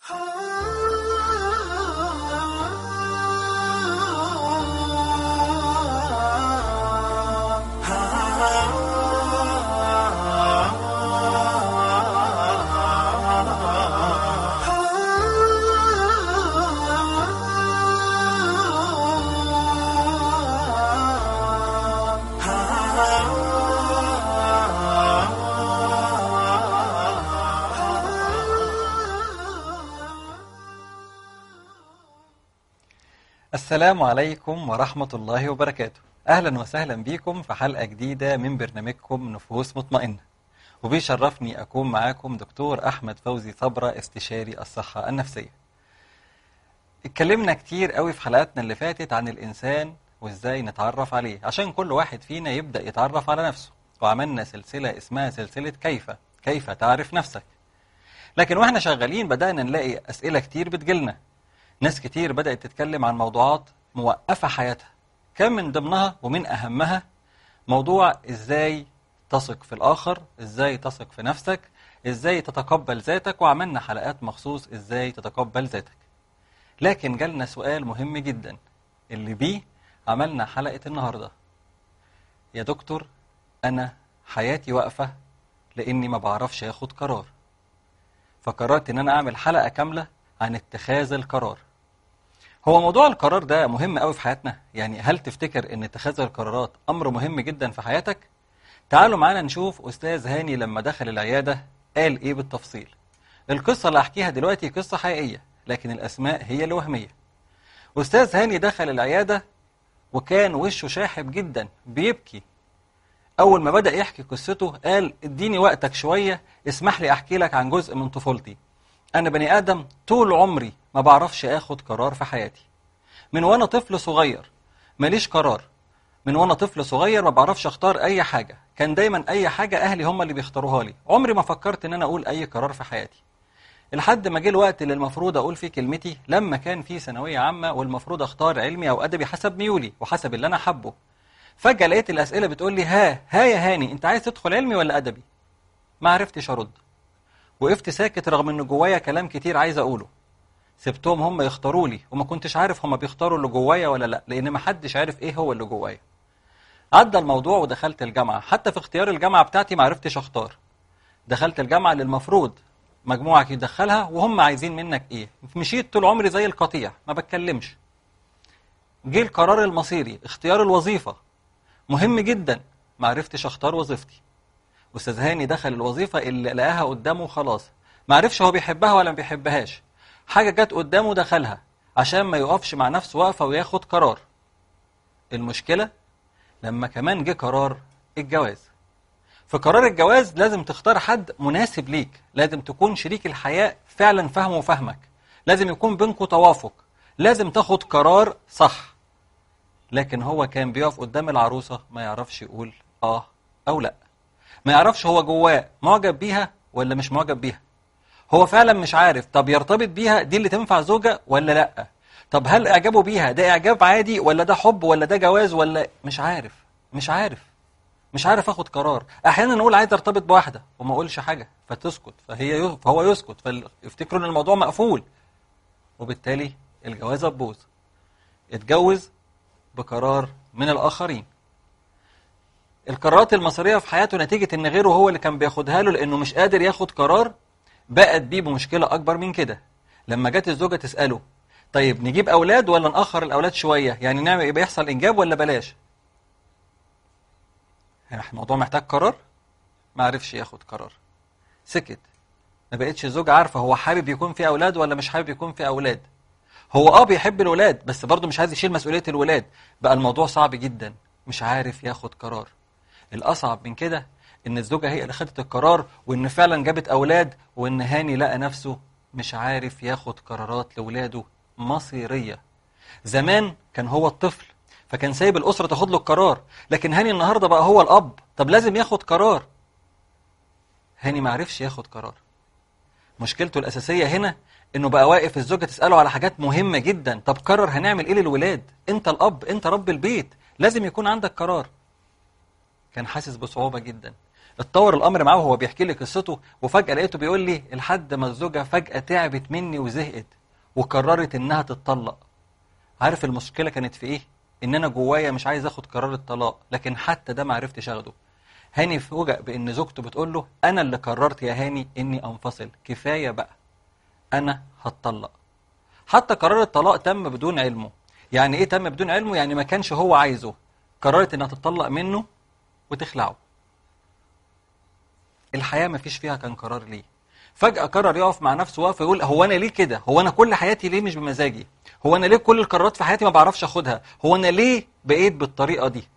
السلام عليكم ورحمة الله وبركاته أهلا وسهلا بكم في حلقة جديدة من برنامجكم نفوس مطمئنة وبيشرفني أكون معاكم دكتور أحمد فوزي صبرة استشاري الصحة النفسية اتكلمنا كتير قوي في حلقاتنا اللي فاتت عن الإنسان وإزاي نتعرف عليه عشان كل واحد فينا يبدأ يتعرف على نفسه وعملنا سلسلة اسمها سلسلة كيف كيف تعرف نفسك لكن واحنا شغالين بدأنا نلاقي أسئلة كتير بتجيلنا ناس كتير بدأت تتكلم عن موضوعات موقفة حياتها كان من ضمنها ومن أهمها موضوع إزاي تثق في الآخر إزاي تثق في نفسك إزاي تتقبل ذاتك وعملنا حلقات مخصوص إزاي تتقبل ذاتك لكن جالنا سؤال مهم جدا اللي بيه عملنا حلقة النهاردة يا دكتور أنا حياتي واقفة لأني ما بعرفش أخد قرار فقررت إن أنا أعمل حلقة كاملة عن اتخاذ القرار هو موضوع القرار ده مهم قوي في حياتنا يعني هل تفتكر ان اتخاذ القرارات امر مهم جدا في حياتك تعالوا معانا نشوف استاذ هاني لما دخل العياده قال ايه بالتفصيل القصه اللي هحكيها دلوقتي قصه حقيقيه لكن الاسماء هي الوهميه استاذ هاني دخل العياده وكان وشه شاحب جدا بيبكي اول ما بدا يحكي قصته قال اديني وقتك شويه اسمح لي احكي لك عن جزء من طفولتي أنا بني آدم طول عمري ما بعرفش آخد قرار في حياتي من وأنا طفل صغير ماليش قرار من وأنا طفل صغير ما بعرفش أختار أي حاجة كان دايما أي حاجة أهلي هم اللي بيختاروها لي عمري ما فكرت إن أنا أقول أي قرار في حياتي لحد ما جه الوقت اللي المفروض أقول فيه كلمتي لما كان في ثانوية عامة والمفروض أختار علمي أو أدبي حسب ميولي وحسب اللي أنا حبه فجأة لقيت الأسئلة بتقول لي ها ها يا هاني أنت عايز تدخل علمي ولا أدبي ما عرفتش أرد وقفت ساكت رغم ان جوايا كلام كتير عايز اقوله سبتهم هم يختاروا لي وما كنتش عارف هم بيختاروا اللي جوايا ولا لا لان ما حدش عارف ايه هو اللي جوايا عدى الموضوع ودخلت الجامعه حتى في اختيار الجامعه بتاعتي ما عرفتش اختار دخلت الجامعه اللي المفروض مجموعك يدخلها وهم عايزين منك ايه مشيت طول عمري زي القطيع ما بتكلمش جه القرار المصيري اختيار الوظيفه مهم جدا ما عرفتش اختار وظيفتي استاذ هاني دخل الوظيفه اللي لقاها قدامه خلاص ما عرفش هو بيحبها ولا ما بيحبهاش حاجه جت قدامه دخلها عشان ما يقفش مع نفسه واقفه وياخد قرار المشكله لما كمان جه قرار الجواز في قرار الجواز لازم تختار حد مناسب ليك لازم تكون شريك الحياه فعلا فاهمه وفاهمك لازم يكون بينكم توافق لازم تاخد قرار صح لكن هو كان بيقف قدام العروسه ما يعرفش يقول اه او لا ما يعرفش هو جواه معجب بيها ولا مش معجب بيها هو فعلا مش عارف طب يرتبط بيها دي اللي تنفع زوجة ولا لا طب هل اعجابه بيها ده اعجاب عادي ولا ده حب ولا ده جواز ولا مش عارف مش عارف مش عارف اخد قرار احيانا نقول عايز ارتبط بواحده وما اقولش حاجه فتسكت فهي ي... فهو يسكت فيفتكروا ان الموضوع مقفول وبالتالي الجوازه تبوظ اتجوز بقرار من الاخرين القرارات المصيرية في حياته نتيجة ان غيره هو اللي كان بياخدها له لانه مش قادر ياخد قرار بقت بيه بمشكلة اكبر من كده لما جت الزوجة تسأله طيب نجيب اولاد ولا نأخر الاولاد شوية يعني نعمل يبقى يحصل انجاب ولا بلاش الموضوع محتاج قرار ما عرفش ياخد قرار سكت ما بقتش الزوجة عارفة هو حابب يكون في اولاد ولا مش حابب يكون في اولاد هو اه بيحب الولاد بس برضه مش عايز يشيل مسؤولية الولاد بقى الموضوع صعب جدا مش عارف ياخد قرار الأصعب من كده إن الزوجة هي اللي خدت القرار وإن فعلا جابت أولاد وإن هاني لقى نفسه مش عارف ياخد قرارات لولاده مصيرية زمان كان هو الطفل فكان سايب الأسرة تاخد له القرار لكن هاني النهاردة بقى هو الأب طب لازم ياخد قرار هاني ما عرفش ياخد قرار مشكلته الأساسية هنا إنه بقى واقف الزوجة تسأله على حاجات مهمة جدا طب قرر هنعمل إيه للولاد أنت الأب أنت رب البيت لازم يكون عندك قرار كان حاسس بصعوبة جدا اتطور الامر معاه وهو بيحكي لي قصته وفجاه لقيته بيقول لي لحد ما الزوجه فجاه تعبت مني وزهقت وقررت انها تتطلق عارف المشكله كانت في ايه ان انا جوايا مش عايز اخد قرار الطلاق لكن حتى ده ما عرفتش اخده هاني فوجئ بان زوجته بتقول له انا اللي قررت يا هاني اني انفصل كفايه بقى انا هتطلق حتى قرار الطلاق تم بدون علمه يعني ايه تم بدون علمه يعني ما كانش هو عايزه قررت انها تتطلق منه وتخلعه الحياه ما فيش فيها كان قرار ليه فجاه قرر يقف مع نفسه واقف يقول هو انا ليه كده هو انا كل حياتي ليه مش بمزاجي هو انا ليه كل القرارات في حياتي ما بعرفش اخدها هو انا ليه بقيت بالطريقه دي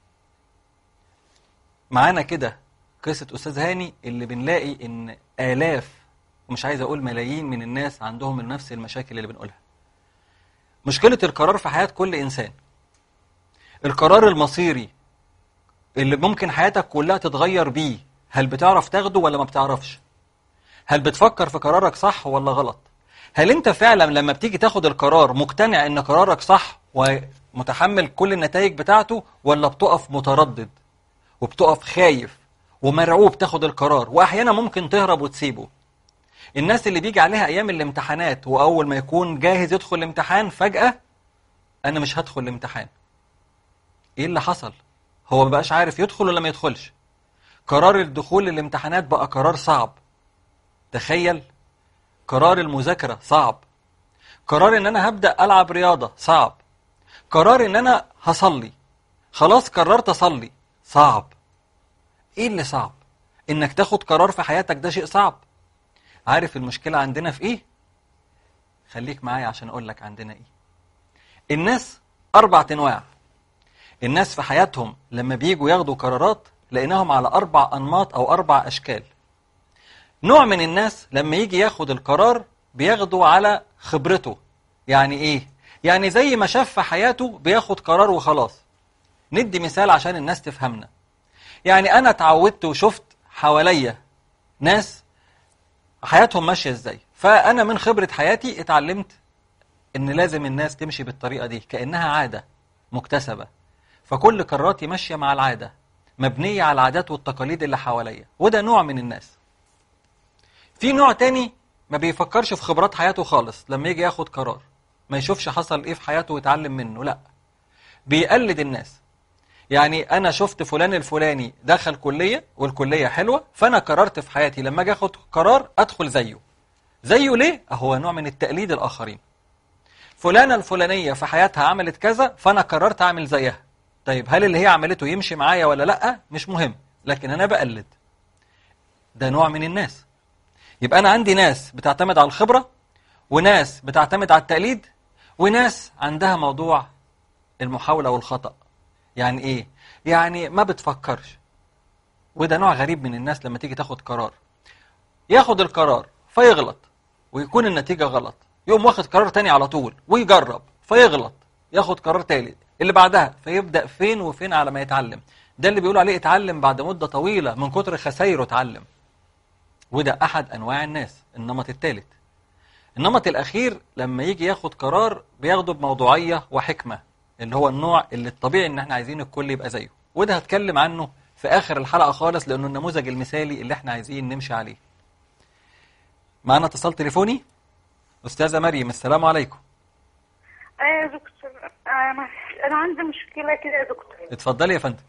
معانا كده قصه استاذ هاني اللي بنلاقي ان الاف ومش عايز اقول ملايين من الناس عندهم نفس المشاكل اللي بنقولها مشكله القرار في حياه كل انسان القرار المصيري اللي ممكن حياتك كلها تتغير بيه هل بتعرف تاخده ولا ما بتعرفش هل بتفكر في قرارك صح ولا غلط هل انت فعلا لما بتيجي تاخد القرار مقتنع ان قرارك صح ومتحمل كل النتائج بتاعته ولا بتقف متردد وبتقف خايف ومرعوب تاخد القرار واحيانا ممكن تهرب وتسيبه الناس اللي بيجي عليها ايام الامتحانات واول ما يكون جاهز يدخل الامتحان فجأة انا مش هدخل الامتحان ايه اللي حصل هو ما بقاش عارف يدخل ولا ما يدخلش قرار الدخول للامتحانات بقى قرار صعب تخيل قرار المذاكرة صعب قرار ان انا هبدأ العب رياضة صعب قرار ان انا هصلي خلاص قررت اصلي صعب ايه اللي صعب انك تاخد قرار في حياتك ده شيء صعب عارف المشكلة عندنا في ايه خليك معايا عشان اقول لك عندنا ايه الناس اربع انواع الناس في حياتهم لما بيجوا ياخدوا قرارات لقيناهم على اربع انماط او اربع اشكال نوع من الناس لما يجي ياخد القرار بياخده على خبرته يعني ايه يعني زي ما شاف في حياته بياخد قرار وخلاص ندي مثال عشان الناس تفهمنا يعني انا اتعودت وشفت حواليا ناس حياتهم ماشيه ازاي فانا من خبره حياتي اتعلمت ان لازم الناس تمشي بالطريقه دي كانها عاده مكتسبه فكل قراراتي ماشيه مع العاده مبنيه على العادات والتقاليد اللي حواليا وده نوع من الناس في نوع تاني ما بيفكرش في خبرات حياته خالص لما يجي ياخد قرار ما يشوفش حصل ايه في حياته ويتعلم منه لا بيقلد الناس يعني انا شفت فلان الفلاني دخل كليه والكليه حلوه فانا قررت في حياتي لما اجي اخد قرار ادخل زيه زيه ليه هو نوع من التقليد الاخرين فلانه الفلانيه في حياتها عملت كذا فانا قررت اعمل زيها طيب هل اللي هي عملته يمشي معايا ولا لا مش مهم لكن انا بقلد ده نوع من الناس يبقى انا عندي ناس بتعتمد على الخبره وناس بتعتمد على التقليد وناس عندها موضوع المحاوله والخطا يعني ايه يعني ما بتفكرش وده نوع غريب من الناس لما تيجي تاخد قرار ياخد القرار فيغلط ويكون النتيجه غلط يقوم واخد قرار تاني على طول ويجرب فيغلط ياخد قرار تالت اللي بعدها فيبدا فين وفين على ما يتعلم ده اللي بيقولوا عليه اتعلم بعد مده طويله من كتر خسايره اتعلم وده احد انواع الناس النمط الثالث النمط الاخير لما يجي ياخد قرار بياخده بموضوعيه وحكمه اللي هو النوع اللي الطبيعي ان احنا عايزين الكل يبقى زيه وده هتكلم عنه في اخر الحلقه خالص لانه النموذج المثالي اللي احنا عايزين نمشي عليه معانا اتصال تليفوني استاذه مريم السلام عليكم ايوه يا دكتور انا انا عندي مشكله كده يا دكتور اتفضلي يا فندم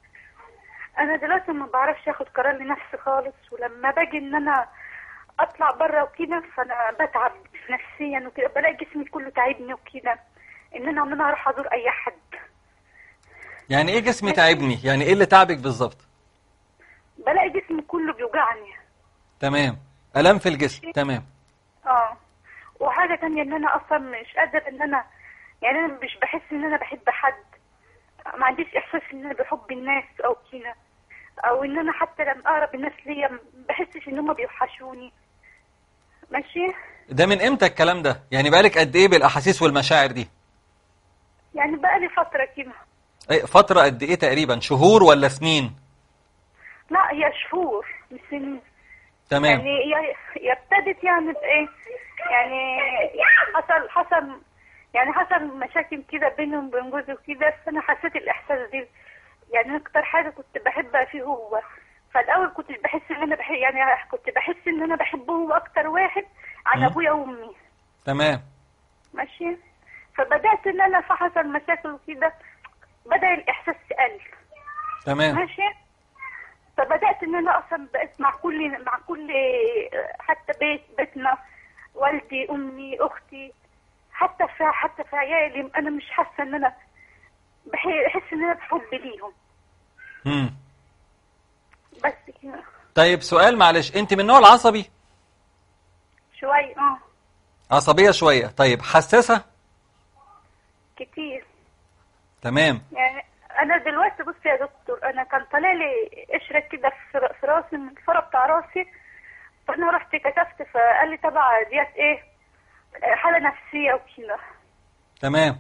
انا دلوقتي ما بعرفش اخد قرار لنفسي خالص ولما باجي ان انا اطلع بره وكده فانا بتعب نفسيا وكده بلاقي جسمي كله تعبني وكده ان انا ان انا اروح ازور اي حد يعني ايه جسمي تعبني يعني ايه اللي تعبك بالظبط بلاقي جسمي كله بيوجعني تمام الام في الجسم تمام اه وحاجه تانية ان انا اصلا مش قادر ان انا يعني انا مش بحس ان انا بحب حد ما عنديش احساس ان انا بحب الناس او كده او ان انا حتى لما اقرب الناس ليا ما بحسش ان هم بيوحشوني ماشي ده من امتى الكلام ده يعني بقالك قد ايه بالاحاسيس والمشاعر دي يعني بقالي فتره كده أي فتره قد ايه تقريبا شهور ولا سنين لا هي شهور مش سنين تمام يعني هي هي ابتدت يعني بايه يعني حصل حصل يعني حصل مشاكل كده بيني وبين جوزي وكده فانا حسيت الاحساس دي يعني اكتر حاجه كنت بحبها فيه هو فالاول كنت بحس ان انا بحب يعني كنت بحس ان انا بحبهم اكتر واحد عن مم. ابويا وامي تمام ماشي فبدات ان انا فحصل مشاكل وكده بدا الاحساس قل تمام ماشي فبدات ان انا اصلا بقيت مع كل مع كل حتى بيت بيتنا والدي امي اختي حتى في حتى في عيالي انا مش حاسه ان انا بح- بحس ان انا بحب ليهم مم. بس كده طيب سؤال معلش انت من النوع العصبي شويه اه عصبية شوية طيب حساسة كتير تمام يعني انا دلوقتي بص يا دكتور انا كان طالع لي قشره كده في في راسي من الفرع بتاع راسي فانا رحت كتفت فقال لي تبع ديت ايه حاله نفسيه وكده تمام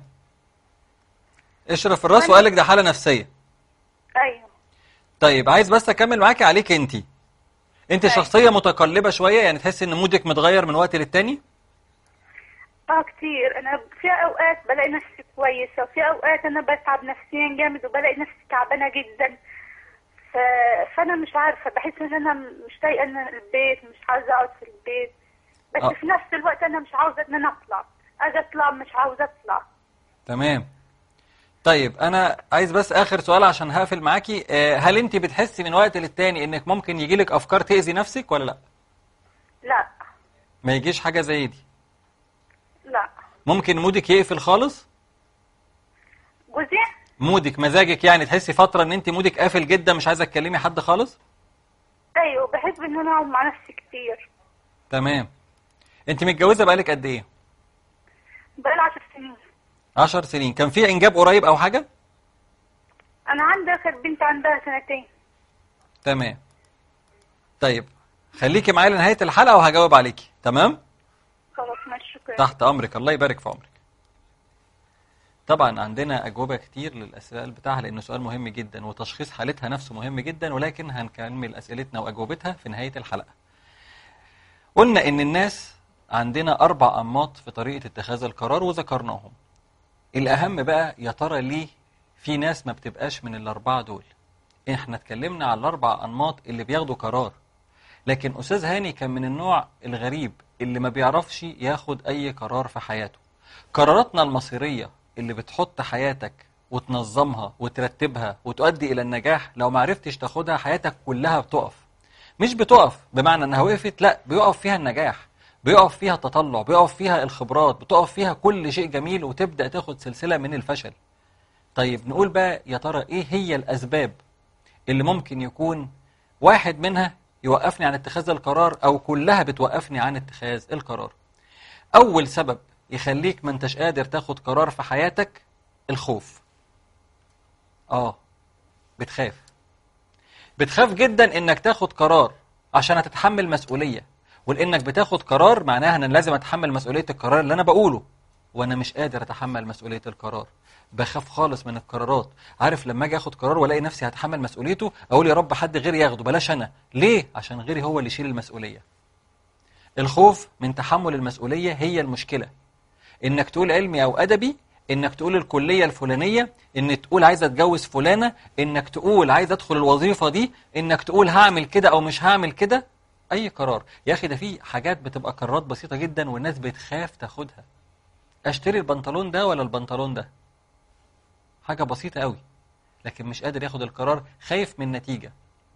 اشرف الراس وقال لك ده حالة نفسية ايوه طيب عايز بس اكمل معاكي عليك انت انت أيوة. شخصية متقلبة شوية يعني تحس ان مودك متغير من وقت للتاني اه كتير انا في اوقات بلاقي نفسي كويسه وفي اوقات انا بتعب نفسيا جامد وبلاقي نفسي تعبانه جدا ف... فانا مش عارفه بحس ان انا مش طايقه ان البيت مش عاوزه اقعد في البيت بس آه. في نفس الوقت انا مش عاوزه ان انا اطلع اجي اطلع مش عاوزه اطلع تمام طيب انا عايز بس اخر سؤال عشان هقفل معاكي آه، هل انت بتحسي من وقت للتاني انك ممكن يجيلك افكار تأذي نفسك ولا لا لا ما يجيش حاجة زي دي لا ممكن مودك يقفل خالص جوزي مودك مزاجك يعني تحسي فترة ان انت مودك قافل جدا مش عايزة تكلمي حد خالص ايوه بحب ان انا اقعد مع نفسي كتير تمام انت متجوزة بقالك قد ايه بقالي عشر سنين عشر سنين كان في انجاب قريب او حاجة انا عندي اخر بنت عندها سنتين تمام طيب خليكي معايا لنهاية الحلقة وهجاوب عليكي تمام خلاص ماشي شكرا تحت امرك الله يبارك في عمرك طبعا عندنا اجوبه كتير للاسئله بتاعها لانه سؤال مهم جدا وتشخيص حالتها نفسه مهم جدا ولكن هنكمل اسئلتنا واجوبتها في نهايه الحلقه قلنا ان الناس عندنا اربع انماط في طريقه اتخاذ القرار وذكرناهم الاهم بقى يا ترى ليه في ناس ما بتبقاش من الاربعه دول احنا اتكلمنا على الاربع انماط اللي بياخدوا قرار لكن استاذ هاني كان من النوع الغريب اللي ما بيعرفش ياخد اي قرار في حياته قراراتنا المصيريه اللي بتحط حياتك وتنظمها وترتبها وتؤدي الى النجاح لو ما عرفتش تاخدها حياتك كلها بتقف مش بتقف بمعنى انها وقفت لا بيقف فيها النجاح بيقف فيها التطلع بيقف فيها الخبرات بتقف فيها كل شيء جميل وتبدا تاخد سلسله من الفشل طيب نقول بقى يا ترى ايه هي الاسباب اللي ممكن يكون واحد منها يوقفني عن اتخاذ القرار او كلها بتوقفني عن اتخاذ القرار اول سبب يخليك ما انتش قادر تاخد قرار في حياتك الخوف اه بتخاف بتخاف جدا انك تاخد قرار عشان هتتحمل مسؤولية ولانك بتاخد قرار معناها ان أنا لازم اتحمل مسؤولية القرار اللي انا بقوله وانا مش قادر اتحمل مسؤولية القرار بخاف خالص من القرارات عارف لما اجي اخد قرار والاقي نفسي هتحمل مسؤوليته اقول يا رب حد غيري ياخده بلاش انا ليه عشان غيري هو اللي يشيل المسؤولية الخوف من تحمل المسؤولية هي المشكلة انك تقول علمي او ادبي انك تقول الكلية الفلانية انك تقول عايز اتجوز فلانة انك تقول عايز ادخل الوظيفة دي انك تقول هعمل كده او مش هعمل كده اي قرار يا اخي ده في حاجات بتبقى قرارات بسيطة جدا والناس بتخاف تاخدها اشتري البنطلون ده ولا البنطلون ده حاجة بسيطة قوي لكن مش قادر ياخد القرار خايف من النتيجة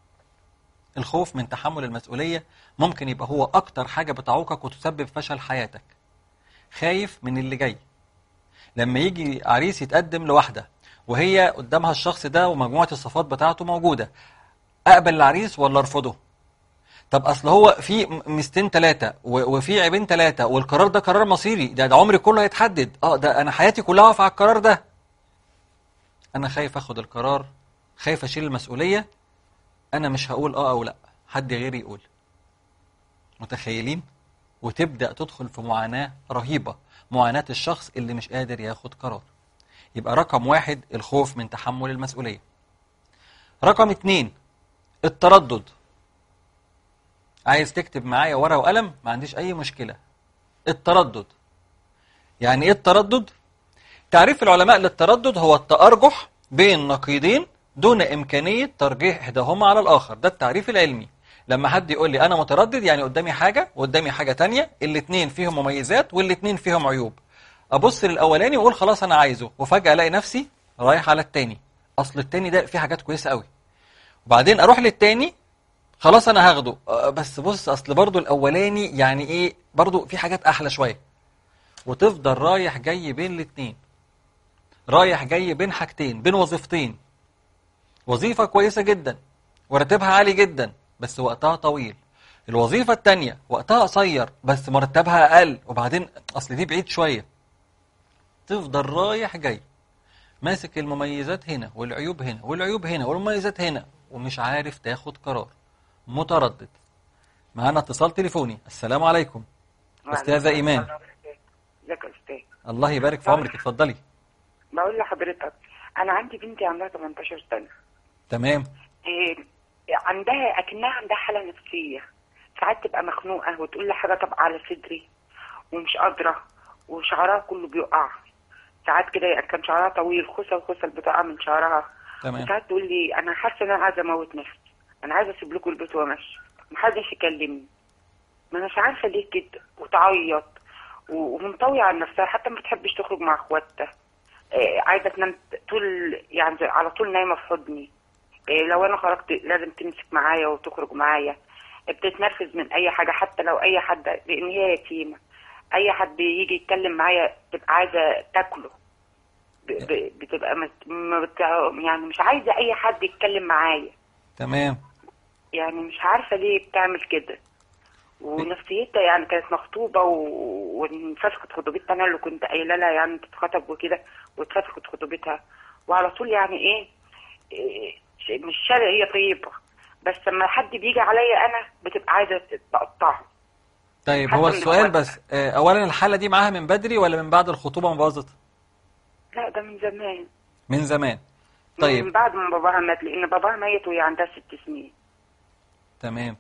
الخوف من تحمل المسؤولية ممكن يبقى هو أكتر حاجة بتعوقك وتسبب فشل حياتك خايف من اللي جاي لما يجي عريس يتقدم لواحدة وهي قدامها الشخص ده ومجموعة الصفات بتاعته موجودة أقبل العريس ولا أرفضه طب أصل هو في م- ميزتين ثلاثة وفي عيبين ثلاثة والقرار ده قرار مصيري ده, ده عمري كله هيتحدد اه ده أنا حياتي كلها واقفة على القرار ده أنا خايف أخد القرار خايف أشيل المسؤولية أنا مش هقول اه أو لا حد غيري يقول متخيلين وتبدأ تدخل في معاناة رهيبة معاناة الشخص اللي مش قادر ياخد قرار يبقى رقم واحد الخوف من تحمل المسؤولية رقم اتنين التردد عايز تكتب معايا ورقة وقلم ما عنديش أي مشكلة التردد يعني إيه التردد؟ تعريف العلماء للتردد هو التأرجح بين نقيضين دون إمكانية ترجيح إحداهما على الآخر ده التعريف العلمي لما حد يقول لي أنا متردد يعني قدامي حاجة وقدامي حاجة تانية الاتنين فيهم مميزات والاتنين فيهم عيوب أبص للأولاني وأقول خلاص أنا عايزه وفجأة ألاقي نفسي رايح على التاني أصل التاني ده فيه حاجات كويسة قوي وبعدين أروح للتاني خلاص أنا هاخده أه، بس بص أصل برضو الأولاني يعني إيه برضو في حاجات أحلى شوية وتفضل رايح جاي بين الاتنين رايح جاي بين حاجتين بين وظيفتين وظيفة كويسة جدا وراتبها عالي جدا بس وقتها طويل الوظيفة التانية وقتها قصير بس مرتبها أقل وبعدين أصل دي بعيد شوية تفضل رايح جاي ماسك المميزات هنا والعيوب هنا والعيوب هنا والمميزات هنا ومش عارف تاخد قرار متردد معانا اتصال تليفوني السلام عليكم أستاذة إيمان ازيك يا استاذ الله يبارك في عمرك اتفضلي بقول لحضرتك انا عندي بنتي عندها 18 سنه تمام إيه عندها اكنها عندها حاله نفسيه ساعات تبقى مخنوقه وتقول لي حاجه طبقه على صدري ومش قادره وشعرها كله بيقع ساعات كده كان شعرها طويل خصل خصل بتقع من شعرها تمام وساعات تقول لي انا حاسه ان انا عايزه اموت نفسي انا عايزه اسيب لكم البيت وامشي محدش يكلمني ما انا مش عارفه ليه كده وتعيط و- ومنطويه على نفسها حتى ما بتحبش تخرج مع اخواتها إيه، عايزه تنام طول يعني زي- على طول نايمه في حضني إيه، لو انا خرجت لازم تمسك معايا وتخرج معايا بتتنرفز من اي حاجه حتى لو اي حد لان هي يتيمه اي حد يجي يتكلم معايا تبقى عايزه تاكله ب- ب- بتبقى مت- ما بت... يعني مش عايزه اي حد يتكلم معايا تمام يعني مش عارفه ليه بتعمل كده ونفسيتها يعني كانت مخطوبه و- وانفسخت خطوبتها انا اللي كنت قايله لها يعني تتخطب وكده واتفسخت خطوبتها وعلى طول يعني ايه, إيه ش- مش شارع هي طيبه بس لما حد بيجي عليا انا بتبقى عايزه تقطعه طيب حتى هو من السؤال إخواتها. بس آه، أولا الحالة دي معاها من بدري ولا من بعد الخطوبة ما باظت؟ لا ده من زمان من زمان من طيب بعد ما باباها مات لان باباها ميت وهي عندها ست سنين تمام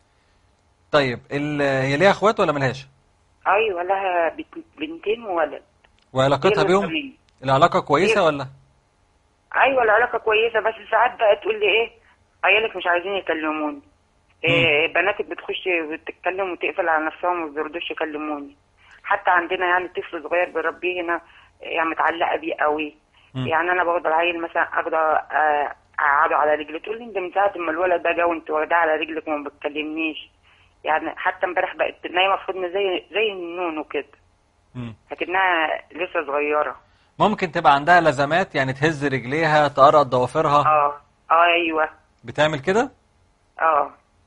طيب ال- هي ليها اخوات ولا ملهاش؟ ايوه لها بت- بنتين وولد وعلاقتها هي بيهم الأولانية. العلاقة كويسة هي- ولا؟ ايوه العلاقه كويسه بس ساعات بقى تقول لي ايه عيالك مش عايزين يكلموني إيه بناتك بتخش بتتكلم وتقفل على نفسها وما بيرضوش يكلموني حتى عندنا يعني طفل صغير بنربيه هنا يعني متعلقه بيه قوي مم. يعني انا باخد العيل مثلا اخده آه، اقعده على رجلي تقول لي انت من ساعه ما الولد ده جه وانت واخداه على رجلك وما بتكلمنيش يعني حتى امبارح بقت نايمه في حضني زي زي النونو كده مم. لكنها لسه صغيره ممكن تبقى عندها لزمات يعني تهز رجليها تقرقط ضوافرها اه اه ايوه بتعمل كده؟ اه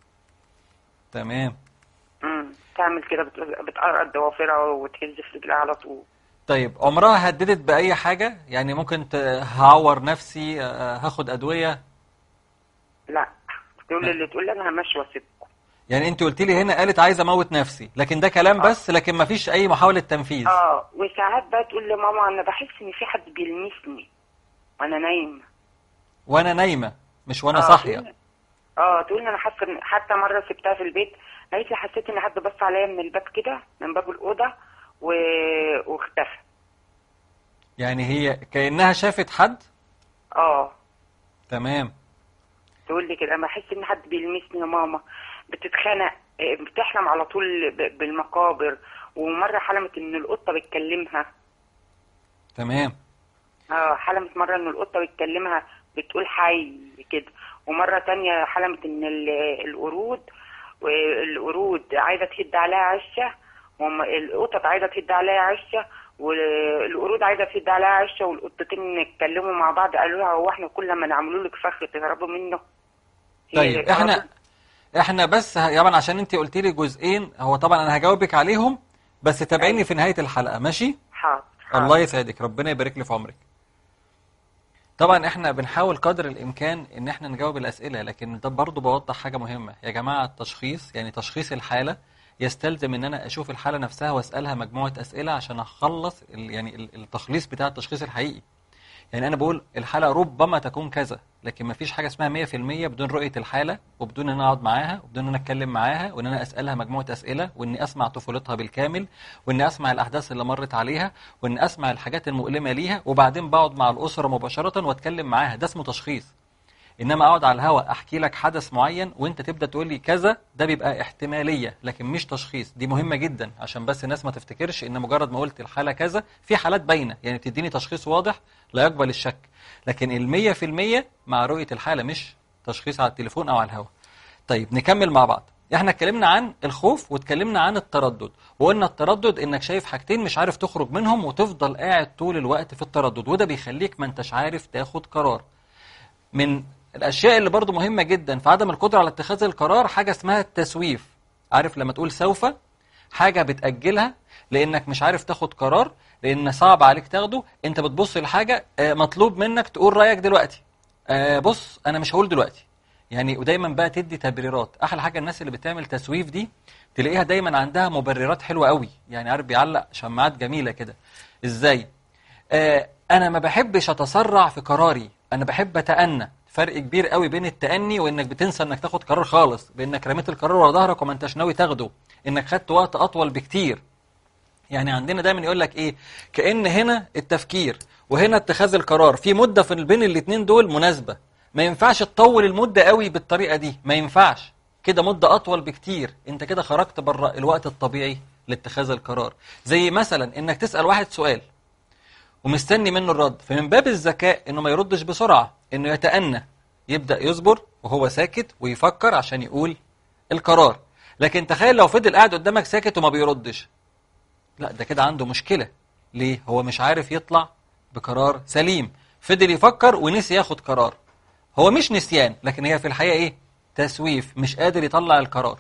تمام امم تعمل كده بت- بتقرقط ضوافرها وتهز في رجلها على طول طيب عمرها هددت بأي حاجة؟ يعني ممكن ت- هعور نفسي آه، هاخد أدوية لا تقول لي اللي تقول لي انا همشي واسيبكم يعني انت قلت لي هنا قالت عايزة اموت نفسي لكن ده كلام بس لكن ما فيش اي محاولة تنفيذ اه وساعات بقى تقول لي ماما انا بحس ان في حد بيلمسني وانا نايمه وانا نايمة مش وانا آه، صاحية تقول- اه تقول لي انا حاسه إن- حتى مره سبتها في البيت قالت لي حسيت ان حد بص عليا من الباب كده من باب الاوضه و... واختفى يعني هي كأنها شافت حد اه تمام تقول لي كده انا بحس ان حد بيلمسني يا ماما بتتخانق آه، بتحلم على طول ب- بالمقابر ومره حلمت ان القطه بتكلمها تمام اه حلمت مرة ان القطة بتكلمها بتقول حي كده ومرة تانية حلمت ان ال- القرود والقرود عايزة تهد عليها عشة والقطط عايزة تهد عليها عشة والقرود عايزة تهد عليها عشة والقطتين اتكلموا مع بعض قالوا لها هو احنا كل ما نعملوا لك فخ تهربوا منه هي طيب على احنا طول- احنا بس ه- طبعا عشان انت قلت لي جزئين هو طبعا انا هجاوبك عليهم بس تابعيني في نهاية الحلقة ماشي حاضر حاضر. الله يسعدك ربنا يبارك لي في عمرك طبعا احنا بنحاول قدر الامكان ان احنا نجاوب الاسئله لكن ده برضه بوضح حاجه مهمه يا جماعه التشخيص يعني تشخيص الحاله يستلزم ان انا اشوف الحاله نفسها واسالها مجموعه اسئله عشان اخلص ال- يعني ال- التخليص بتاع التشخيص الحقيقي يعني انا بقول الحاله ربما تكون كذا لكن ما فيش حاجه اسمها 100% بدون رؤيه الحاله وبدون ان انا اقعد معاها وبدون ان انا اتكلم معاها وان انا اسالها مجموعه اسئله واني اسمع طفولتها بالكامل واني اسمع الاحداث اللي مرت عليها واني اسمع الحاجات المؤلمه ليها وبعدين بقعد مع الاسره مباشره واتكلم معاها ده اسمه تشخيص انما اقعد على الهواء احكي لك حدث معين وانت تبدا تقول لي كذا ده بيبقى احتماليه لكن مش تشخيص دي مهمه جدا عشان بس الناس ما تفتكرش ان مجرد ما قلت الحاله كذا في حالات باينه يعني تديني تشخيص واضح لا يقبل الشك لكن المية في المية مع رؤيه الحاله مش تشخيص على التليفون او على الهواء طيب نكمل مع بعض احنا اتكلمنا عن الخوف واتكلمنا عن التردد وقلنا التردد انك شايف حاجتين مش عارف تخرج منهم وتفضل قاعد طول الوقت في التردد وده بيخليك ما انتش عارف تاخد قرار من الاشياء اللي برضو مهمة جدا في عدم القدرة على اتخاذ القرار حاجة اسمها التسويف عارف لما تقول سوف حاجة بتأجلها لانك مش عارف تاخد قرار لان صعب عليك تاخده انت بتبص لحاجة آه، مطلوب منك تقول رأيك دلوقتي آه، بص انا مش هقول دلوقتي يعني ودايما بقى تدي تبريرات احلى حاجه الناس اللي بتعمل تسويف دي تلاقيها دايما عندها مبررات حلوه قوي يعني عارف بيعلق شماعات جميله كده ازاي آه انا ما بحبش اتسرع في قراري انا بحب اتأنى فرق كبير قوي بين التأني وانك بتنسى انك تاخد قرار خالص بانك رميت القرار ورا ظهرك وما انتش ناوي تاخده انك خدت وقت اطول بكتير يعني عندنا دايما يقول لك ايه كأن هنا التفكير وهنا اتخاذ القرار في مدة في بين الاثنين دول مناسبة ما ينفعش تطول المدة قوي بالطريقة دي ما ينفعش كده مدة أطول بكتير انت كده خرجت بره الوقت الطبيعي لاتخاذ القرار زي مثلا انك تسأل واحد سؤال ومستني منه الرد فمن باب الذكاء انه ما يردش بسرعة انه يتأنى يبدأ يصبر وهو ساكت ويفكر عشان يقول القرار لكن تخيل لو فضل قاعد قدامك ساكت وما بيردش لا ده كده عنده مشكلة ليه هو مش عارف يطلع بقرار سليم فضل يفكر ونسي ياخد قرار هو مش نسيان لكن هي في الحقيقة ايه تسويف مش قادر يطلع القرار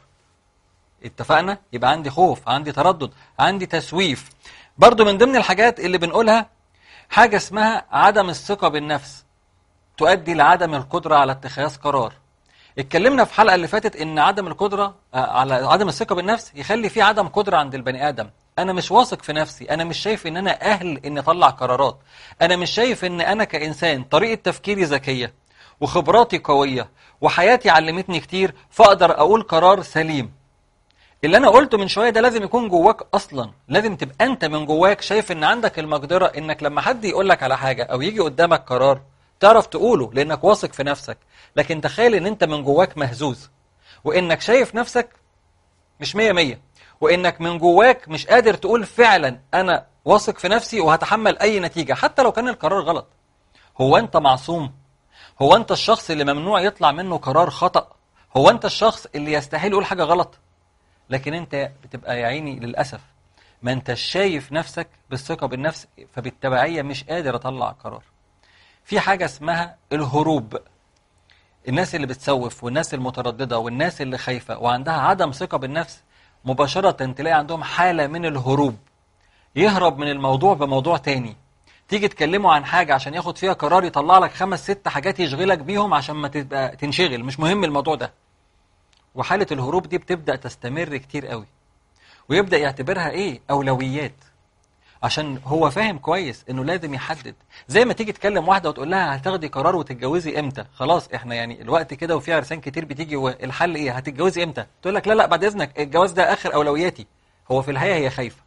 اتفقنا يبقى عندي خوف عندي تردد عندي تسويف برضو من ضمن الحاجات اللي بنقولها حاجة اسمها عدم الثقة بالنفس تؤدي لعدم القدرة على اتخاذ قرار اتكلمنا في الحلقة اللي فاتت ان عدم القدرة آه، على عدم الثقة بالنفس يخلي في عدم قدرة عند البني آدم انا مش واثق في نفسي انا مش شايف ان انا اهل اني اطلع قرارات انا مش شايف ان انا كإنسان طريقة تفكيري ذكية وخبراتي قوية وحياتي علمتني كتير فاقدر اقول قرار سليم اللي انا قلته من شويه ده لازم يكون جواك اصلا لازم تبقى انت من جواك شايف ان عندك المقدره انك لما حد يقول لك على حاجه او يجي قدامك قرار تعرف تقوله لانك واثق في نفسك لكن تخيل ان انت من جواك مهزوز وانك شايف نفسك مش مية مية وانك من جواك مش قادر تقول فعلا انا واثق في نفسي وهتحمل اي نتيجه حتى لو كان القرار غلط هو انت معصوم هو انت الشخص اللي ممنوع يطلع منه قرار خطأ هو انت الشخص اللي يستحيل يقول حاجه غلط لكن انت بتبقى يا عيني للأسف ما انتش شايف نفسك بالثقة بالنفس فبالتبعية مش قادر اطلع قرار في حاجة اسمها الهروب الناس اللي بتسوف والناس المترددة والناس اللي خايفة وعندها عدم ثقة بالنفس مباشرة تلاقي عندهم حالة من الهروب يهرب من الموضوع بموضوع تاني تيجي تكلمه عن حاجة عشان ياخد فيها قرار يطلع لك خمس ست حاجات يشغلك بيهم عشان ما تبقى تنشغل مش مهم الموضوع ده وحالة الهروب دي بتبدأ تستمر كتير قوي ويبدأ يعتبرها ايه أولويات عشان هو فاهم كويس انه لازم يحدد زي ما تيجي تكلم واحدة وتقول لها هتاخدي قرار وتتجوزي امتى خلاص احنا يعني الوقت كده وفي عرسان كتير بتيجي والحل ايه هتتجوزي امتى تقول لك لا لا بعد اذنك الجواز ده اخر اولوياتي هو في الحقيقة هي خايفة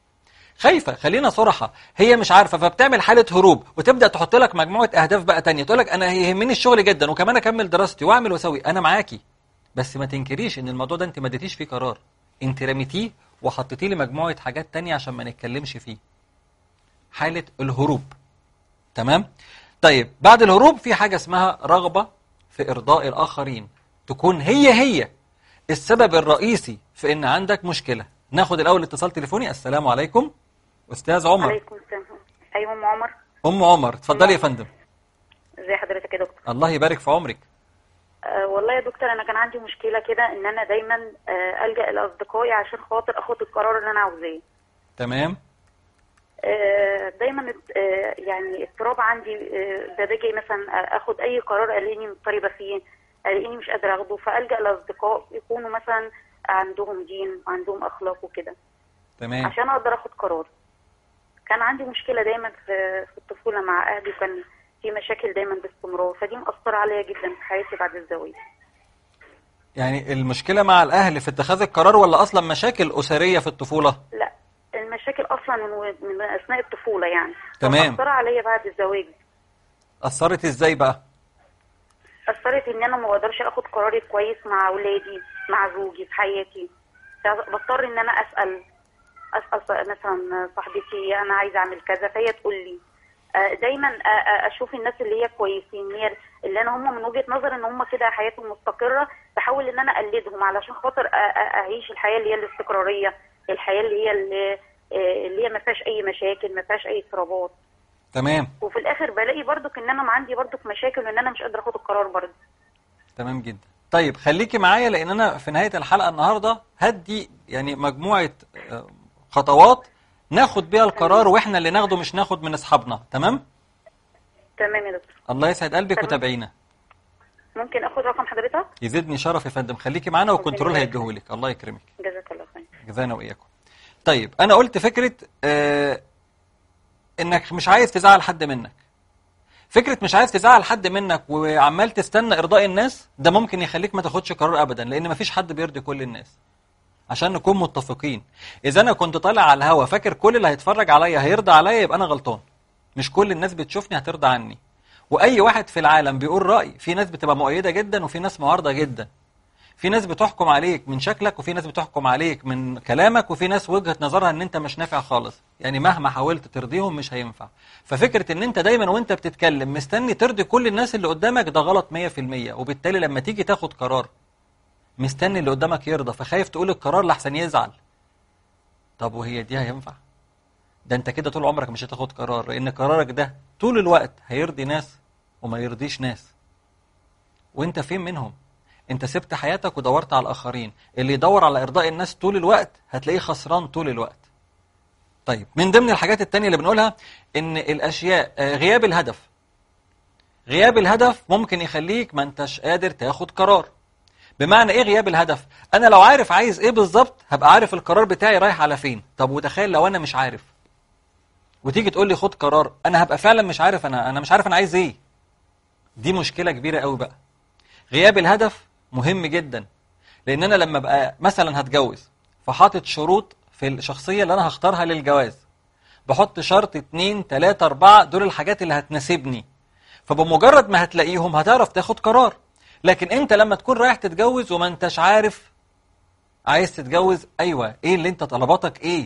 خايفة خلينا صراحة هي مش عارفة فبتعمل حالة هروب وتبدأ تحط لك مجموعة أهداف بقى تانية تقول لك أنا يهمني الشغل جدا وكمان أكمل دراستي وأعمل وأسوي أنا معاكي بس ما تنكريش ان الموضوع ده انت ما اديتيش فيه قرار انت رميتيه وحطيتيه لمجموعه حاجات تانية عشان ما نتكلمش فيه حاله الهروب تمام طيب بعد الهروب في حاجه اسمها رغبه في ارضاء الاخرين تكون هي هي السبب الرئيسي في ان عندك مشكله ناخد الاول اتصال تليفوني السلام عليكم استاذ عمر عليكم السلام ايوه ام عمر ام عمر اتفضلي يا فندم ازي حضرتك يا دكتور الله يبارك في عمرك أه والله يا دكتور انا كان عندي مشكله كده ان انا دايما أه الجا لاصدقائي عشان خاطر اخد القرار اللي انا عاوزاه تمام أه دايما أه يعني اضطراب عندي أه ده باجي مثلا اخد اي قرار الاقيني مضطربه فيه الاقيني مش قادره اخده فالجا لاصدقاء يكونوا مثلا عندهم دين وعندهم اخلاق وكده تمام عشان اقدر اخد قرار كان عندي مشكله دايما في في الطفوله مع اهلي وكان في مشاكل دايما باستمرار فدي مأثرة عليا جدا في حياتي بعد الزواج يعني المشكله مع الاهل في اتخاذ القرار ولا اصلا مشاكل اسريه في الطفوله لا المشاكل اصلا من, من اثناء الطفوله يعني تمام. مأثرة عليا بعد الزواج اثرت ازاي بقى اثرت ان انا ما بقدرش اخد قراري كويس مع اولادي مع زوجي في حياتي بضطر ان انا اسال اسال مثلا صاحبتي انا عايزه اعمل كذا فهي تقول لي آه، دايما آه، آه، اشوف الناس اللي هي كويسين هي اللي انا هم من وجهه نظر ان هم كده حياتهم مستقره بحاول ان انا اقلدهم علشان خاطر أ- أ- اعيش الحياه اللي هي الاستقراريه الحياه اللي هي اللي, آه، اللي هي ما فيهاش اي مشاكل ما فيهاش اي اضطرابات تمام وفي الاخر بلاقي برضك ان انا عندي برضك مشاكل وان انا مش قادره اخد القرار برضه تمام جدا طيب خليكي معايا لان انا في نهايه الحلقه النهارده هدي يعني مجموعه آه، خطوات ناخد بيها القرار واحنا اللي ناخده مش ناخد من اصحابنا تمام تمام يا دكتور الله يسعد قلبك تمام. وتابعينا ممكن اخد رقم حضرتك يزيدني شرف يا فندم خليكي معانا والكنترول هيديهولك الله يكرمك جزاك الله خير جزانا واياكم طيب انا قلت فكره آه انك مش عايز تزعل حد منك فكره مش عايز تزعل حد منك وعمال تستنى ارضاء الناس ده ممكن يخليك ما تاخدش قرار ابدا لان مفيش حد بيرضي كل الناس عشان نكون متفقين اذا انا كنت طالع على الهوا فاكر كل اللي هيتفرج عليا هيرضى عليا يبقى انا غلطان مش كل الناس بتشوفني هترضى عني واي واحد في العالم بيقول راي في ناس بتبقى مؤيده جدا وفي ناس معارضه جدا في ناس بتحكم عليك من شكلك وفي ناس بتحكم عليك من كلامك وفي ناس وجهة نظرها ان انت مش نافع خالص يعني مهما حاولت ترضيهم مش هينفع ففكرة ان انت دايما وانت بتتكلم مستني ترضي كل الناس اللي قدامك ده غلط 100% وبالتالي لما تيجي تاخد قرار مستني اللي قدامك يرضى فخايف تقول القرار لحسن يزعل طب وهي دي هينفع ده انت كده طول عمرك مش هتاخد قرار لان قرارك ده طول الوقت هيرضي ناس وما يرضيش ناس وانت فين منهم انت سبت حياتك ودورت على الاخرين اللي يدور على ارضاء الناس طول الوقت هتلاقيه خسران طول الوقت طيب من ضمن الحاجات التانية اللي بنقولها ان الاشياء آه، غياب الهدف غياب الهدف ممكن يخليك ما انتش قادر تاخد قرار بمعنى ايه غياب الهدف انا لو عارف عايز ايه بالظبط هبقى عارف القرار بتاعي رايح على فين طب وتخيل لو انا مش عارف وتيجي تقول لي خد قرار انا هبقى فعلا مش عارف انا انا مش عارف انا عايز ايه دي مشكلة كبيرة قوي بقى غياب الهدف مهم جدا لان انا لما ابقى مثلا هتجوز فحاطط شروط في الشخصية اللي انا هختارها للجواز بحط شرط اتنين تلاتة اربعة دول الحاجات اللي هتناسبني فبمجرد ما هتلاقيهم هتعرف تاخد قرار لكن انت لما تكون رايح تتجوز وما انتش عارف عايز تتجوز ايوه ايه اللي انت طلباتك ايه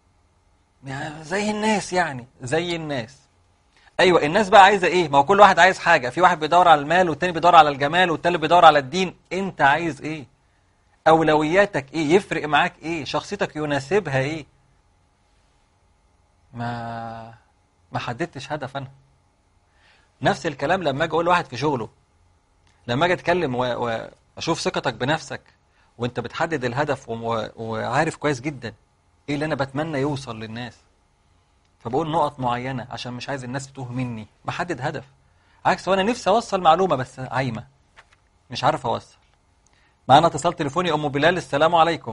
يعني زي الناس يعني زي الناس ايوه الناس بقى عايزه ايه ما هو كل واحد عايز حاجه في واحد بيدور على المال والتاني بيدور على الجمال والتالت بيدور على الدين انت عايز ايه اولوياتك ايه يفرق معاك ايه شخصيتك يناسبها ايه ما ما حددتش هدف انا نفس الكلام لما اجي اقول لواحد في شغله لما اجي اتكلم و- واشوف ثقتك بنفسك وانت بتحدد الهدف وم- وعارف كويس جدا ايه اللي انا بتمنى يوصل للناس فبقول نقط معينة عشان مش عايز الناس تتوه مني محدد هدف عكس وانا نفسي اوصل معلومة بس عايمة مش عارف اوصل معانا اتصال تليفوني ام بلال السلام عليكم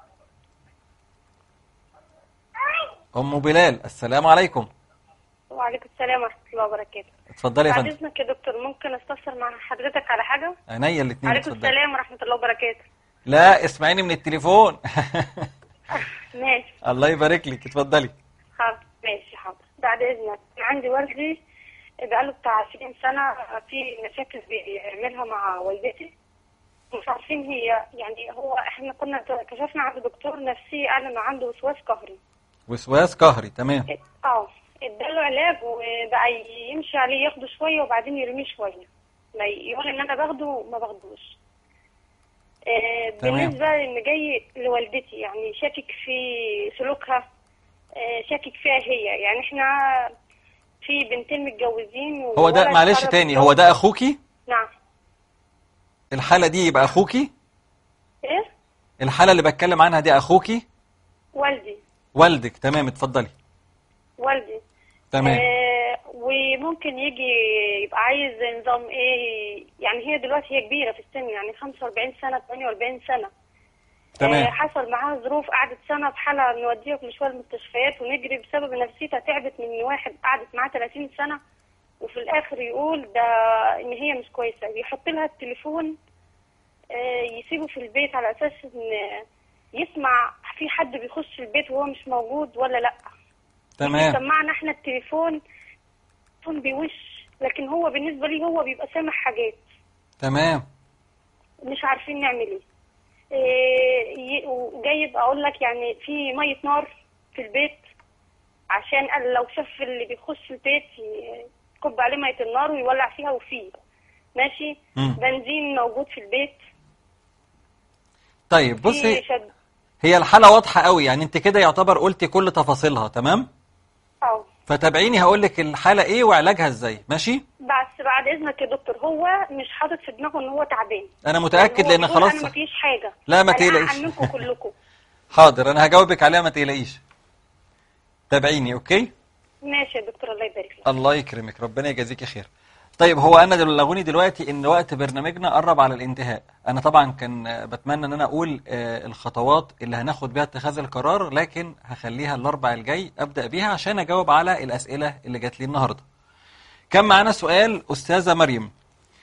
ام بلال السلام عليكم وعليكم السلام ورحمة الله وبركاته. اتفضلي يا بعد فندم إذنك يا دكتور ممكن أستفسر مع حضرتك على حاجة؟ عينيا الاثنين عليكم اتفضلي السلام ورحمة الله وبركاته. لا اسمعيني من التليفون ماشي الله يبارك لك اتفضلي حاضر ماشي حاضر. بعد إذنك أنا عندي والدي بقاله بتاع 20 سنة في مشاكل بيعملها مع والدتي مش عارفين هي يعني هو احنا كنا كشفنا عند دكتور نفسي قال انه عنده وسواس قهري وسواس قهري تمام اه اداله علاج وبقى يمشي عليه ياخده شويه وبعدين يرميه شويه ما يقول ان انا باخده ما باخدوش آه تمام. بالنسبه ان جاي لوالدتي يعني شاكك في سلوكها آه شاكك فيها هي يعني احنا في بنتين متجوزين هو ده وولد معلش قرب تاني يتجوز. هو ده اخوكي نعم الحالة دي يبقى اخوكي ايه الحالة اللي بتكلم عنها دي اخوكي والدي والدك تمام اتفضلي والدي تمام آه وممكن يجي يبقى عايز نظام ايه يعني هي دلوقتي هي كبيره في السن يعني 45 سنه 48 سنه آه تمام حصل معاها ظروف قعدت سنه بحالها نوديها كل شويه المستشفيات ونجري بسبب نفسيتها تعبت من واحد قعدت معاه 30 سنه وفي الاخر يقول ده ان هي مش كويسه يحط لها التليفون آه يسيبه في البيت على اساس ان يسمع في حد بيخش البيت وهو مش موجود ولا لا تمام سمعنا احنا التليفون التليفون بيوش لكن هو بالنسبه لي هو بيبقى سامع حاجات تمام مش عارفين نعمل ايه إيه، ي- وجايب اقول لك يعني في ميه نار في البيت عشان قال لو شاف اللي بيخش البيت ي- يكب عليه ميه النار ويولع فيها وفيه ماشي مم. بنزين موجود في البيت طيب بصي في شد هي الحالة واضحة قوي يعني انت كده يعتبر قلتي كل تفاصيلها تمام اه فتابعيني هقول لك الحالة ايه وعلاجها ازاي ماشي بس بعد اذنك يا دكتور هو مش حاطط في دماغه ان هو تعبان انا متأكد يعني هو لان بيقول خلاص انا مفيش حاجه لا، ما أنا تقلقيش. هعنكم كلكم حاضر انا هجاوبك عليها ما تقلقيش تابعيني اوكي ماشي يا دكتور الله يبارك لك الله يكرمك ربنا يجازيكي خير طيب هو انا بلغوني دلوقتي ان وقت برنامجنا قرب على الانتهاء انا طبعا كان آه، بتمنى ان انا اقول آه، الخطوات اللي هناخد بيها اتخاذ القرار لكن هخليها الاربع الجاي ابدا بيها عشان اجاوب على الاسئله اللي جات لي النهارده كان معانا سؤال استاذه مريم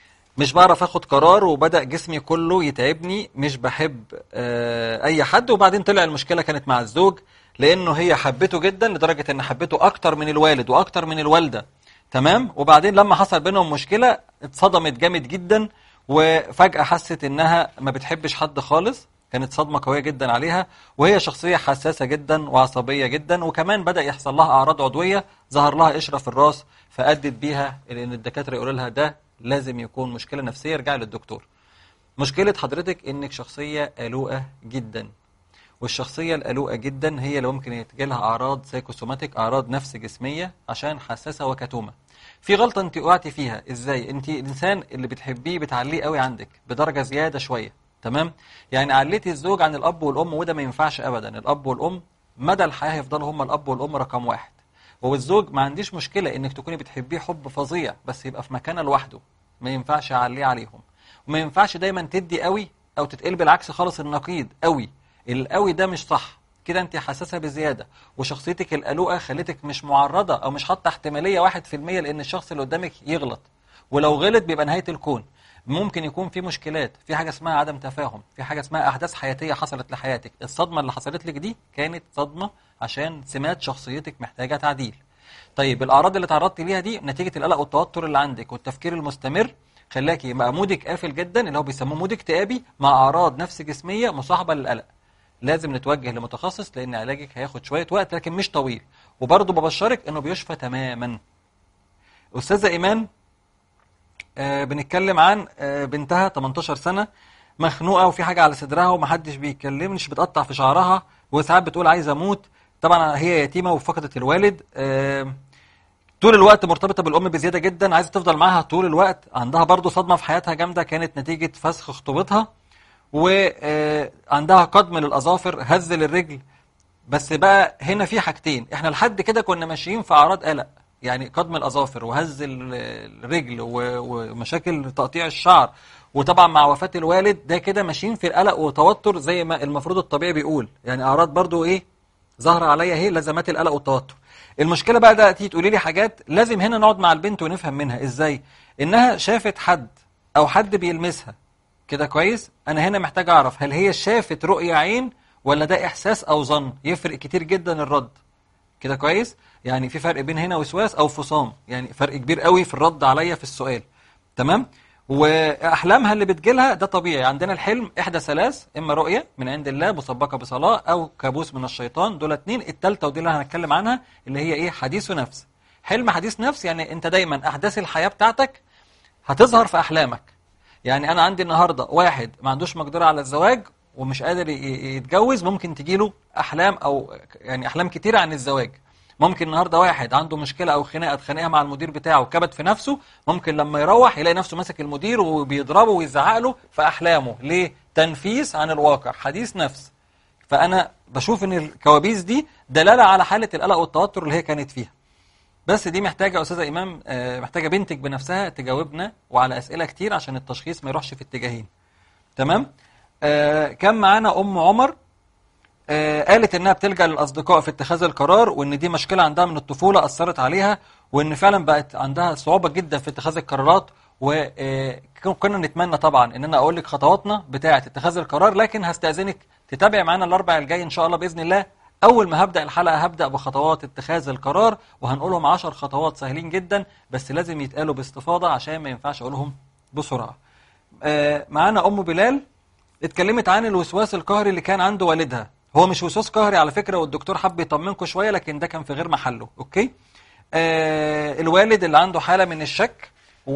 مش بعرف اخد قرار وبدا جسمي كله يتعبني مش بحب آه، اي حد وبعدين طلع المشكله كانت مع الزوج لانه هي حبته جدا لدرجه ان حبته اكتر من الوالد واكتر من الوالده تمام وبعدين لما حصل بينهم مشكله اتصدمت جامد جدا وفجاه حست انها ما بتحبش حد خالص كانت صدمه قويه جدا عليها وهي شخصيه حساسه جدا وعصبيه جدا وكمان بدا يحصل لها اعراض عضويه ظهر لها قشره في الراس فادت بيها ان الدكاتره يقولوا لها ده لازم يكون مشكله نفسيه ارجعي للدكتور مشكله حضرتك انك شخصيه قلوقه جدا والشخصيه القلوقه جدا هي اللي ممكن يتجي لها اعراض سايكوسوماتيك اعراض نفس جسميه عشان حساسه وكتومه في غلطه انت وقعتي فيها ازاي انت الانسان اللي بتحبيه بتعليه قوي عندك بدرجه زياده شويه تمام يعني عليتي الزوج عن الاب والام وده ما ينفعش ابدا الاب والام مدى الحياه هيفضلوا هم الاب والام رقم واحد والزوج ما عنديش مشكله انك تكوني بتحبيه حب فظيع بس يبقى في مكانه لوحده ما ينفعش اعليه عليهم وما ينفعش دايما تدي قوي او تتقلب العكس خالص النقيض قوي القوي ده مش صح كده انت حساسه بزياده وشخصيتك القلوقه خلتك مش معرضه او مش حاطه احتماليه 1% لان الشخص اللي قدامك يغلط ولو غلط بيبقى نهايه الكون ممكن يكون في مشكلات في حاجه اسمها عدم تفاهم في حاجه اسمها احداث حياتيه حصلت لحياتك الصدمه اللي حصلت لك دي كانت صدمه عشان سمات شخصيتك محتاجه تعديل طيب الاعراض اللي تعرضتي ليها دي نتيجه القلق والتوتر اللي عندك والتفكير المستمر خلاكي يبقى مودك قافل جدا اللي هو بيسموه مود اكتئابي مع اعراض نفس جسميه مصاحبه للقلق لازم نتوجه لمتخصص لان علاجك هياخد شويه وقت لكن مش طويل وبرضه ببشرك انه بيشفى تماما استاذه ايمان آه بنتكلم عن آه بنتها 18 سنه مخنوقه وفي حاجه على صدرها ومحدش بيكلمنش بتقطع في شعرها وساعات بتقول عايزه اموت طبعا هي يتيمه وفقدت الوالد آه طول الوقت مرتبطه بالام بزياده جدا عايزه تفضل معاها طول الوقت عندها برضه صدمه في حياتها جامده كانت نتيجه فسخ خطوبتها وعندها قدم للاظافر هز للرجل بس بقى هنا في حاجتين احنا لحد كده كنا ماشيين في اعراض قلق يعني قدم الاظافر وهز ال- الرجل و- ومشاكل تقطيع الشعر وطبعا مع وفاة الوالد ده كده ماشيين في القلق وتوتر زي ما المفروض الطبيعي بيقول يعني اعراض برضو ايه ظاهره عليا اهي لازمات القلق والتوتر المشكله بقى ده تيجي تقولي لي حاجات لازم هنا نقعد مع البنت ونفهم منها ازاي انها شافت حد او حد بيلمسها كده كويس انا هنا محتاج اعرف هل هي شافت رؤية عين ولا ده احساس او ظن يفرق كتير جدا الرد كده كويس يعني في فرق بين هنا وسواس او فصام يعني فرق كبير قوي في الرد عليا في السؤال تمام واحلامها اللي بتجيلها ده طبيعي عندنا الحلم احدى ثلاث اما رؤيه من عند الله مسبقه بصلاه او كابوس من الشيطان دول اتنين التالتة ودي اللي هنتكلم عنها اللي هي ايه حديث نفس حلم حديث نفس يعني انت دايما احداث الحياه بتاعتك هتظهر في احلامك يعني انا عندي النهارده واحد ما عندوش مقدره على الزواج ومش قادر ي- ي- يتجوز ممكن تجيله احلام او يعني احلام كتيره عن الزواج ممكن النهارده واحد عنده مشكله او خناقه اتخانقها مع المدير بتاعه وكبت في نفسه ممكن لما يروح يلاقي نفسه ماسك المدير وبيضربه ويزعق له في احلامه ليه تنفيس عن الواقع حديث نفس فانا بشوف ان الكوابيس دي دلاله على حاله القلق والتوتر اللي هي كانت فيها بس دي محتاجة يا أستاذة إمام آه، محتاجة بنتك بنفسها تجاوبنا وعلى أسئلة كتير عشان التشخيص ما يروحش في اتجاهين تمام آه، كان معانا أم عمر آه، قالت إنها بتلجأ للأصدقاء في اتخاذ القرار وإن دي مشكلة عندها من الطفولة أثرت عليها وإن فعلا بقت عندها صعوبة جدا في اتخاذ القرارات وكنا نتمنى طبعا إن أنا أقول لك خطواتنا بتاعة اتخاذ القرار لكن هستأذنك تتابع معانا الأربع الجاي إن شاء الله بإذن الله أول ما هبدأ الحلقة هبدأ بخطوات اتخاذ القرار وهنقولهم عشر خطوات سهلين جدا بس لازم يتقالوا باستفاضة عشان ما ينفعش أقولهم بسرعة آه، معانا ام بلال اتكلمت عن الوسواس القهري اللي كان عنده والدها هو مش وسواس قهري على فكره والدكتور حب يطمنكم شويه لكن ده كان في غير محله اوكي آه الوالد اللي عنده حاله من الشك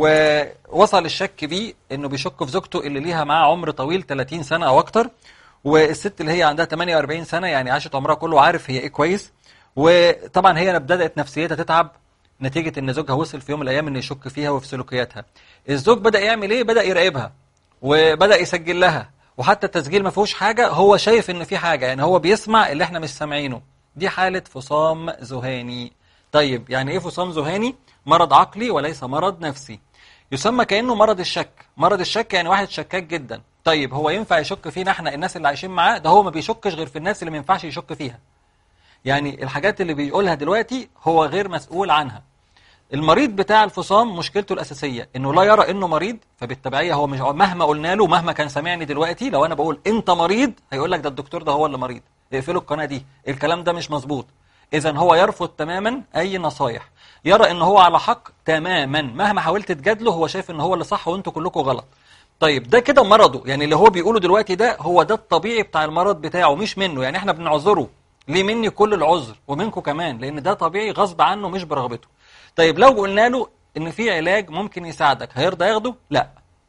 ووصل الشك بيه انه بيشك في زوجته اللي ليها معاه عمر طويل 30 سنه او اكتر والست اللي هي عندها 48 سنه يعني عاشت عمرها كله عارف هي ايه كويس وطبعا هي بدات نفسيتها تتعب نتيجه ان زوجها وصل في يوم من الايام انه يشك فيها وفي سلوكياتها الزوج بدا يعمل ايه بدا يراقبها وبدا يسجل لها وحتى التسجيل ما فيهوش حاجه هو شايف ان في حاجه يعني هو بيسمع اللي احنا مش سامعينه دي حاله فصام ذهاني طيب يعني ايه فصام ذهاني مرض عقلي وليس مرض نفسي يسمى كانه مرض الشك مرض الشك يعني واحد شكاك جدا طيب هو ينفع يشك فينا احنا الناس اللي عايشين معاه ده هو ما بيشكش غير في الناس اللي ما ينفعش يشك فيها يعني الحاجات اللي بيقولها دلوقتي هو غير مسؤول عنها المريض بتاع الفصام مشكلته الأساسية إنه لا يرى إنه مريض فبالتبعية هو مش مهما قلنا له مهما كان سامعني دلوقتي لو أنا بقول أنت مريض هيقول لك ده الدكتور ده هو اللي مريض اقفلوا القناة دي الكلام ده مش مظبوط إذا هو يرفض تماما أي نصايح يرى إن هو على حق تماما مهما حاولت تجادله هو شايف إن هو اللي صح وأنتوا كلكم غلط طيب ده كده مرضه يعني اللي هو بيقوله دلوقتي ده هو ده الطبيعي بتاع المرض بتاعه مش منه يعني احنا بنعذره ليه مني كل العذر ومنكم كمان لان ده طبيعي غصب عنه مش برغبته طيب لو قلنا له ان في علاج ممكن يساعدك هيرضى ياخده لا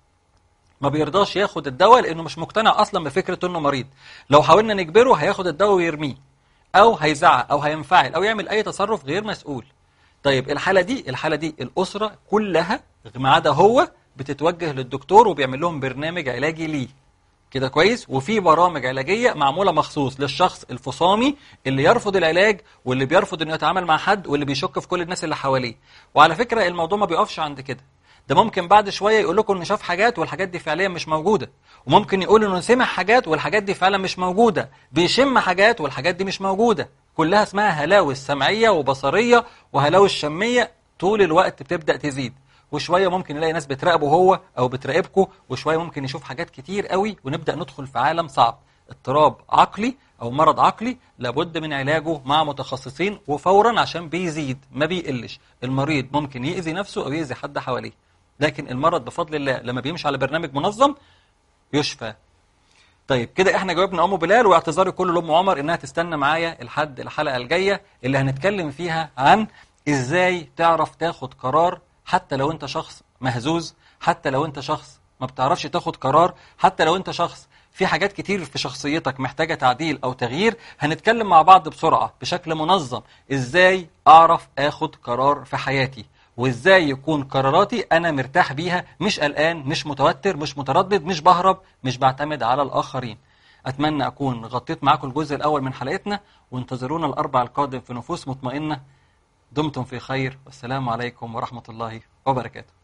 ما بيرضاش ياخد الدواء لانه مش مقتنع اصلا بفكره انه مريض لو حاولنا نجبره هياخد الدواء ويرميه او هيزعق او هينفعل او يعمل اي تصرف غير مسؤول طيب الحاله دي الحاله دي الاسره كلها ما عدا هو بتتوجه للدكتور وبيعمل لهم برنامج علاجي ليه كده كويس وفي برامج علاجيه معموله مخصوص للشخص الفصامي اللي يرفض العلاج واللي بيرفض انه يتعامل مع حد واللي بيشك في كل الناس اللي حواليه وعلى فكره الموضوع ما بيقفش عند كده ده ممكن بعد شويه يقول لكم انه شاف حاجات والحاجات دي فعليا مش موجوده وممكن يقول انه سمع حاجات والحاجات دي فعلا مش موجوده بيشم حاجات والحاجات دي مش موجوده كلها اسمها هلاوس سمعيه وبصريه وهلاوس شميه طول الوقت بتبدا تزيد وشويه ممكن يلاقي ناس بتراقبه هو او بتراقبكم وشويه ممكن يشوف حاجات كتير قوي ونبدا ندخل في عالم صعب اضطراب عقلي او مرض عقلي لابد من علاجه مع متخصصين وفورا عشان بيزيد ما بيقلش المريض ممكن يأذي نفسه او يأذي حد حواليه لكن المرض بفضل الله لما بيمشي على برنامج منظم يشفى طيب كده احنا جاوبنا ام بلال واعتذاري كله لام عمر انها تستنى معايا لحد الحلقه الجايه اللي هنتكلم فيها عن ازاي تعرف تاخد قرار حتى لو انت شخص مهزوز حتى لو انت شخص ما بتعرفش تاخد قرار حتى لو انت شخص في حاجات كتير في شخصيتك محتاجة تعديل أو تغيير هنتكلم مع بعض بسرعة بشكل منظم إزاي أعرف أخد قرار في حياتي وإزاي يكون قراراتي أنا مرتاح بيها مش قلقان مش متوتر مش متردد مش بهرب مش بعتمد على الآخرين أتمنى أكون غطيت معاكم الجزء الأول من حلقتنا وانتظرونا الأربع القادم في نفوس مطمئنة دمتم في خير والسلام عليكم ورحمة الله وبركاته